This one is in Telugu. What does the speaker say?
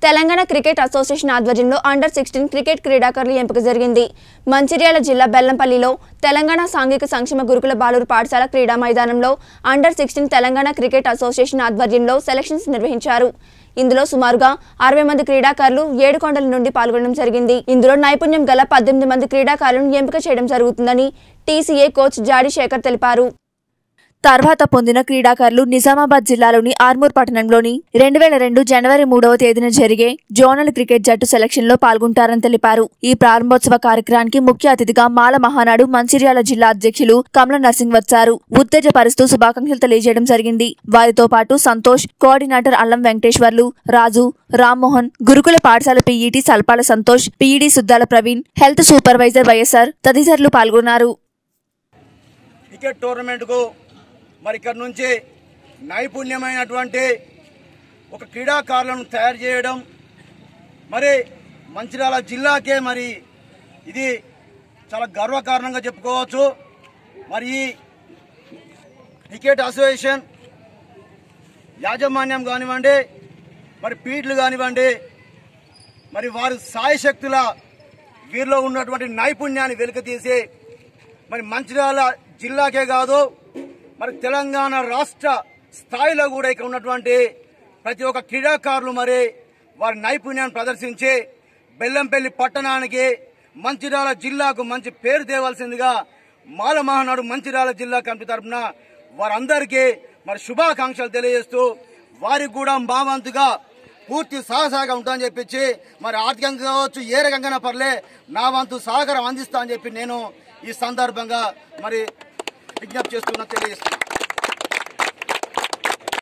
తెలంగాణ క్రికెట్ అసోసియేషన్ ఆధ్వర్యంలో అండర్ సిక్స్టీన్ క్రికెట్ క్రీడాకారుల ఎంపిక జరిగింది మంచిర్యాల జిల్లా బెల్లంపల్లిలో తెలంగాణ సాంఘిక సంక్షేమ గురుకుల బాలురు పాఠశాల క్రీడా మైదానంలో under sixteen Telangana cricket association ఆధ్వర్యంలో సెలక్షన్స్ నిర్వహించారు ఇందులో సుమారుగా అరవై మంది క్రీడాకారులు ఏడుకొండల నుండి పాల్గొనడం జరిగింది ఇందులో నైపుణ్యం గల పద్దెనిమిది మంది క్రీడాకారులను ఎంపిక చేయడం జరుగుతుందని టీసీఏ కోచ్ జాడి శేఖర్ తెలిపారు తర్వాత పొందిన క్రీడాకారులు నిజామాబాద్ జిల్లాలోని ఆర్మూర్ పట్టణంలోని రెండు వేల రెండు జనవరి మూడవ తేదీన జరిగే జోనల్ క్రికెట్ జట్టు సెలక్షన్ లో పాల్గొంటారని తెలిపారు ఈ ప్రారంభోత్సవ కార్యక్రమానికి ముఖ్య అతిథిగా మాల మహానాడు మంచిర్యాల జిల్లా అధ్యక్షులు కమల నర్సింగ్ వచ్చారు ఉత్తేజపరుస్తూ శుభాకాంక్షలు తెలియజేయడం జరిగింది వారితో పాటు సంతోష్ కోఆర్డినేటర్ అల్లం వెంకటేశ్వర్లు రాజు రామ్మోహన్ గురుకుల పాఠశాల P E T Salpala Santosh P E D Suddala Praveen health supervisor Y S R తదితరులు పాల్గొన్నారు క్రికెట్ టోర్నమెంట్కు మరి ఇక్కడ నుంచి నైపుణ్యమైనటువంటి ఒక క్రీడాకారులను తయారు చేయడం మరి మంచిర్యాల జిల్లాకే మరి ఇది చాలా గర్వకారణంగా చెప్పుకోవచ్చు మరి ఈ క్రికెట్ అసోసియేషన్ యాజమాన్యం కానివ్వండి మరి పీడ్లు కానివ్వండి మరి వారి సాయశక్తుల వీరిలో ఉన్నటువంటి నైపుణ్యాన్ని వెలికితీసి మరి మంచిర్యాల జిల్లాకే కాదు మరి తెలంగాణ రాష్ట్ర స్థాయిలో కూడా ఇక్కడ ఉన్నటువంటి ప్రతి ఒక్క క్రీడాకారులు మరి వారి నైపుణ్యాన్ని ప్రదర్శించి బెల్లంపల్లి పట్టణానికి మంచిర్యాల జిల్లాకు మంచి పేరు తేవాల్సిందిగా మాల మహానాడు మంచిర్యాల జిల్లా కమిటీ తరఫున వారందరికీ మరి శుభాకాంక్షలు తెలియజేస్తూ వారికి కూడా మా వంతుగా పూర్తి సహసాగా ఉంటానని చెప్పించి మరి ఆర్థికంగా కావచ్చు ఏ రకంగా పర్లే నా వంతు సహకారం అందిస్తా అని చెప్పి నేను ఈ సందర్భంగా మరి విజ్ఞప్తి చేస్తున్నా తెలియజేస్తున్నా